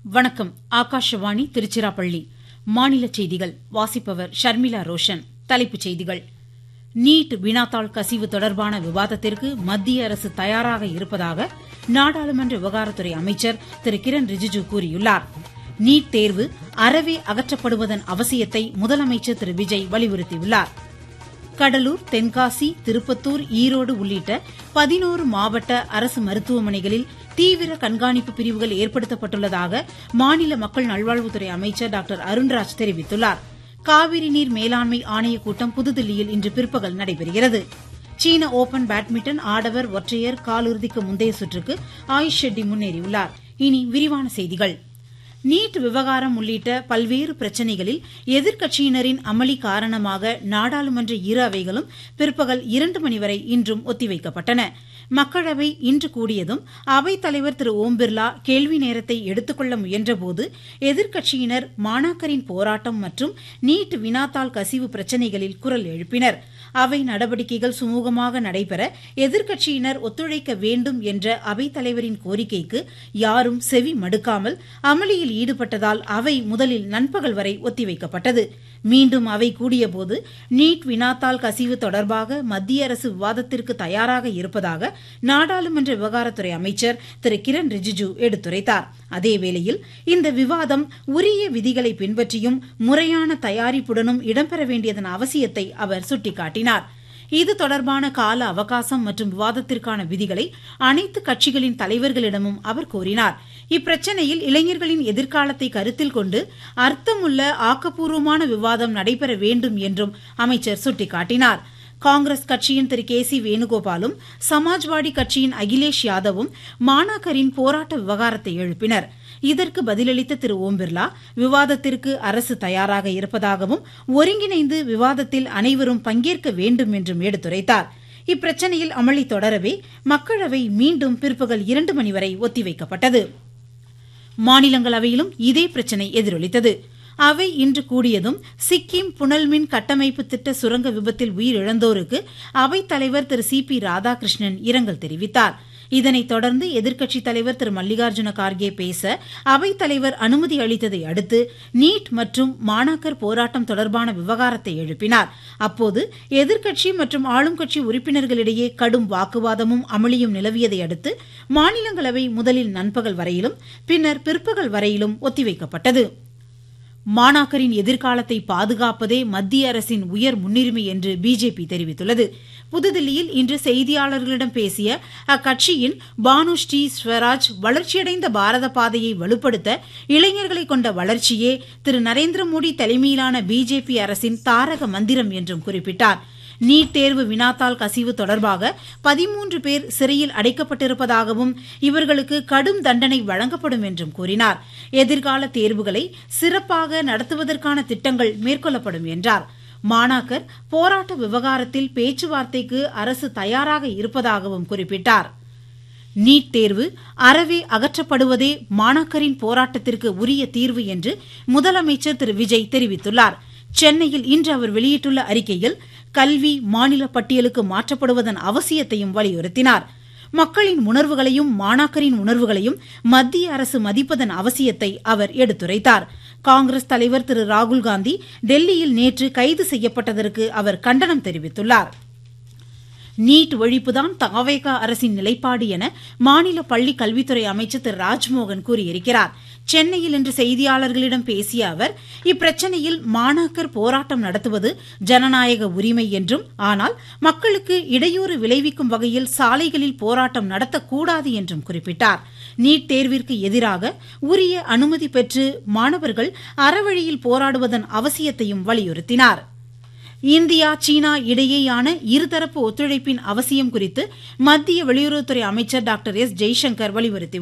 வணக்கம் ஆகாஷவாணி திருச்சிராப்பள்ளி மாநில செய்திகள் வாசிப்பவர் ஷர்மிளா ரோஷன் தலைப்புச் செய்திகள் நீட் வினாத்தாள் கசிவு தொடர்பான விவாதத்திற்கு மத்திய அரசு தயாராக இருப்பதாக நாடாளுமன்ற விவகாரத்துறை அமைச்சர் திரு கிரண் ரிஜிஜு கூறியுள்ளார் நீட் தேர்வு அறவே அகற்றப்படுவதன் அவசியத்தை முதலமைச்சர் திரு விஜய் வலியுறுத்தியுள்ளார் கடலூர் தென்காசி திருப்பத்தூர் ஈரோடு உள்ளிட்ட பதினோரு மாவட்ட அரசு மருத்துவமனைகளில் தீவிர கண்காணிப்பு பிரிவுகள் ஏற்படுத்தப்பட்டுள்ளதாக மாநில மக்கள் நல்வாழ்வுத்துறை அமைச்சர் டாக்டர் அருண்ராஜ் தெரிவித்துள்ளார் காவிரி நீர் மேலாண்மை ஆணையக் கூட்டம் புதுதில்லியில் இன்று பிற்பகல் நடைபெறுகிறது சீன ஓபன் பேட்மிண்டன் ஆடவர் ஒற்றையர் காலிறுதிக்கு முந்தைய சுற்றுக்கு ஆயுஷ் ஷெட்டி முன்னேறியுள்ளார் இனி விரிவான செய்திகள் நீட் விவகாரம் உள்ளிட்ட பல்வேறு பிரச்சினைகளில் எதிர்க்கட்சியினரின் அமளி காரணமாக நாடாளுமன்ற இரு அவைகளும் பிற்பகல் இரண்டு மணி வரை இன்றும் ஒத்திவைக்கப்பட்டன மக்களவை இன்று கூடியதும் அவைத் தலைவர் திரு ஓம் பிர்லா கேள்வி நேரத்தை எடுத்துக்கொள்ள முயன்றபோது எதிர்க்கட்சியினர் மாணாக்கரின் போராட்டம் மற்றும் நீட் வினாத்தாள் கசிவு பிரச்சினைகளில் குரல் எழுப்பினர் அவை நடவடிக்கைகள் சுமூகமாக நடைபெற எதிர்க்கட்சியினர் ஒத்துழைக்க வேண்டும் என்ற அவைத் தலைவரின் கோரிக்கைக்கு யாரும் செவி மடுக்காமல் அமளியில் ஈடுபட்டதால் அவை முதலில் நண்பகல் வரை ஒத்திவைக்கப்பட்டது மீண்டும் அவை கூடியபோது நீட் வினாத்தாள் கசிவு தொடர்பாக மத்திய அரசு விவாதத்திற்கு தயாராக இருப்பதாக நாடாளுமன்ற விவகாரத்துறை அமைச்சர் திரு கிரண் ரிஜிஜு எடுத்துரைத்தார் அதேவேளையில் இந்த விவாதம் உரிய விதிகளை பின்பற்றியும் முறையான தயாரிப்புடனும் இடம்பெற வேண்டியதன் அவசியத்தை அவர் சுட்டிக்காட்டினார் இது தொடர்பான கால அவகாசம் மற்றும் விவாதத்திற்கான விதிகளை அனைத்து கட்சிகளின் தலைவர்களிடமும் அவர் கோரினார் இப்பிரச்சினையில் இளைஞர்களின் எதிர்காலத்தை கருத்தில் கொண்டு அர்த்தமுள்ள ஆக்கப்பூர்வமான விவாதம் நடைபெற வேண்டும் என்றும் அமைச்சர் சுட்டிக்காட்டினார் காங்கிரஸ் கட்சியின் திரு கே சி வேணுகோபாலும் சமாஜ்வாடி கட்சியின் அகிலேஷ் யாதவும் மாணாக்கரின் போராட்ட விவகாரத்தை எழுப்பினர் இதற்கு பதிலளித்த திரு ஓம் பிர்லா விவாதத்திற்கு அரசு தயாராக இருப்பதாகவும் ஒருங்கிணைந்து விவாதத்தில் அனைவரும் பங்கேற்க வேண்டும் என்றும் எடுத்துரைத்தார் இப்பிரச்சினையில் அமளி தொடரவே மக்களவை மீண்டும் பிற்பகல் இரண்டு மணி வரை ஒத்திவைக்கப்பட்டது மாநிலங்களவையிலும் இதே பிரச்சினை எதிரொலித்தது அவை இன்று கூடியதும் சிக்கிம் புனல்மின் கட்டமைப்பு திட்ட சுரங்க விபத்தில் உயிரிழந்தோருக்கு அவைத் தலைவர் திரு சி பி ராதாகிருஷ்ணன் இரங்கல் தெரிவித்தார் இதனைத் தொடர்ந்து எதிர்க்கட்சித் தலைவர் திரு மல்லிகார்ஜுன கார்கே பேச அவைத் தலைவர் அனுமதி அளித்ததை அடுத்து நீட் மற்றும் மாணாக்கர் போராட்டம் தொடர்பான விவகாரத்தை எழுப்பினார் அப்போது எதிர்க்கட்சி மற்றும் ஆளும் கட்சி உறுப்பினர்களிடையே கடும் வாக்குவாதமும் அமளியும் நிலவியதை அடுத்து மாநிலங்களவை முதலில் நண்பகல் வரையிலும் பின்னர் பிற்பகல் வரையிலும் ஒத்திவைக்கப்பட்டது மாணாக்கரின் எதிர்காலத்தை பாதுகாப்பதே மத்திய அரசின் உயர் முன்னுரிமை என்று பிஜேபி தெரிவித்துள்ளது புதுதில்லியில் இன்று செய்தியாளர்களிடம் பேசிய அக்கட்சியின் பானு ஸ்ரீ ஸ்வராஜ் வளர்ச்சியடைந்த பாரத பாதையை வலுப்படுத்த இளைஞர்களை கொண்ட வளர்ச்சியே திரு நரேந்திர மோடி தலைமையிலான பிஜேபி அரசின் தாரக மந்திரம் என்றும் குறிப்பிட்டார் நீட் தேர்வு வினாத்தாள் கசிவு தொடர்பாக பதிமூன்று பேர் சிறையில் அடைக்கப்பட்டிருப்பதாகவும் இவர்களுக்கு கடும் தண்டனை வழங்கப்படும் என்றும் கூறினார் எதிர்கால தேர்வுகளை சிறப்பாக நடத்துவதற்கான திட்டங்கள் மேற்கொள்ளப்படும் என்றார் மாணாக்கர் போராட்ட விவகாரத்தில் பேச்சுவார்த்தைக்கு அரசு தயாராக இருப்பதாகவும் குறிப்பிட்டார் நீட் தேர்வு அறவே அகற்றப்படுவதே மாணாக்கரின் போராட்டத்திற்கு உரிய தீர்வு என்று முதலமைச்சர் திரு விஜய் தெரிவித்துள்ளார் சென்னையில் இன்று அவர் வெளியிட்டுள்ள அறிக்கையில் கல்வி மாநில பட்டியலுக்கு மாற்றப்படுவதன் அவசியத்தையும் வலியுறுத்தினார் மக்களின் உணர்வுகளையும் மாணாக்கரின் உணர்வுகளையும் மத்திய அரசு மதிப்பதன் அவசியத்தை அவர் எடுத்துரைத்தார் காங்கிரஸ் தலைவர் திரு ராகுல்காந்தி டெல்லியில் நேற்று கைது செய்யப்பட்டதற்கு அவர் கண்டனம் தெரிவித்துள்ளார் நீட் ஒழிப்புதான் தாவேகா அரசின் நிலைப்பாடு என மாநில பள்ளி கல்வித்துறை அமைச்சர் திரு ராஜ்மோகன் கூறியிருக்கிறார் சென்னையில் இன்று செய்தியாளர்களிடம் பேசிய அவர் இப்பிரச்சினையில் மாணாக்கர் போராட்டம் நடத்துவது ஜனநாயக உரிமை என்றும் ஆனால் மக்களுக்கு இடையூறு விளைவிக்கும் வகையில் சாலைகளில் போராட்டம் நடத்தக்கூடாது என்றும் குறிப்பிட்டார் நீட் தேர்விற்கு எதிராக உரிய அனுமதி பெற்று மாணவர்கள் அறவழியில் போராடுவதன் அவசியத்தையும் வலியுறுத்தினார் இந்தியா சீனா இடையேயான இருதரப்பு ஒத்துழைப்பின் அவசியம் குறித்து மத்திய வெளியுறவுத்துறை அமைச்சர் டாக்டர் எஸ் ஜெய்சங்கர் வலியுறுத்தியுள்ளார்